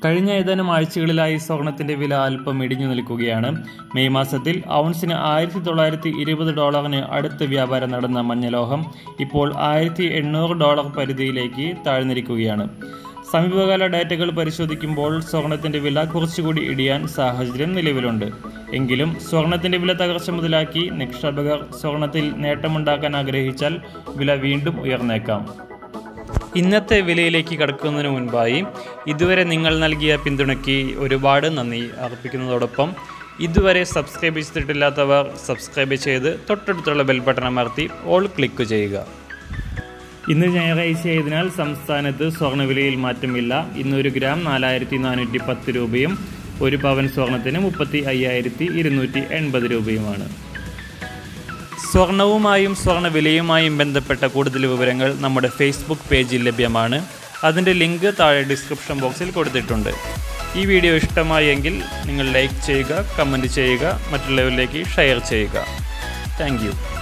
കഴിഞ്ഞ ഏതാനും ആഴ്ചകളിലായി സ്വർണത്തിന്റെ വില അല്പം ഇടിഞ്ഞു നിൽക്കുകയാണ് മെയ് മാസത്തിൽ ഔൺസിന് ആയിരത്തി തൊള്ളായിരത്തി ഇരുപത് ഡോളറിന് അടുത്ത് വ്യാപാരം നടന്ന മഞ്ഞലോഹം ഇപ്പോൾ ആയിരത്തി എണ്ണൂറ് ഡോളർ പരിധിയിലേക്ക് താഴ്ന്നിരിക്കുകയാണ് സമീപകാല ഡാറ്റകൾ പരിശോധിക്കുമ്പോൾ സ്വർണത്തിന്റെ വില കുറച്ചുകൂടി ഇടിയാൻ സാഹചര്യം നിലവിലുണ്ട് എങ്കിലും സ്വർണത്തിന്റെ വില തകർച്ച മുതലാക്കി നിക്ഷേപകർ സ്വർണത്തിൽ നേട്ടമുണ്ടാക്കാൻ ആഗ്രഹിച്ചാൽ വില വീണ്ടും ഉയർന്നേക്കാം ഇന്നത്തെ വിലയിലേക്ക് കടക്കുന്നതിന് മുൻപായി ഇതുവരെ നിങ്ങൾ നൽകിയ പിന്തുണയ്ക്ക് ഒരുപാട് നന്ദി അർപ്പിക്കുന്നതോടൊപ്പം ഇതുവരെ സബ്സ്ക്രൈബ് ചെയ്തിട്ടില്ലാത്തവർ സബ്സ്ക്രൈബ് ചെയ്ത് തൊട്ടടുത്തുള്ള ബെൽ ബട്ടൺ അമർത്തി ഓൾ ക്ലിക്ക് ചെയ്യുക ഇന്ന് ഞായറാഴ്ചയായതിനാൽ സംസ്ഥാനത്ത് സ്വർണ്ണവിലയിൽ മാറ്റമില്ല ഇന്ന് ഒരു ഗ്രാം നാലായിരത്തി നാനൂറ്റി പത്ത് രൂപയും ഒരു പവൻ സ്വർണത്തിന് മുപ്പത്തി അയ്യായിരത്തി ഇരുന്നൂറ്റി എൺപത് രൂപയുമാണ് സ്വർണവുമായും സ്വർണ്ണവിലയുമായും ബന്ധപ്പെട്ട കൂടുതൽ വിവരങ്ങൾ നമ്മുടെ ഫേസ്ബുക്ക് പേജിൽ ലഭ്യമാണ് അതിൻ്റെ ലിങ്ക് താഴെ ഡിസ്ക്രിപ്ഷൻ ബോക്സിൽ കൊടുത്തിട്ടുണ്ട് ഈ വീഡിയോ ഇഷ്ടമായെങ്കിൽ നിങ്ങൾ ലൈക്ക് ചെയ്യുക കമൻറ്റ് ചെയ്യുക മറ്റുള്ളവരിലേക്ക് ഷെയർ ചെയ്യുക താങ്ക്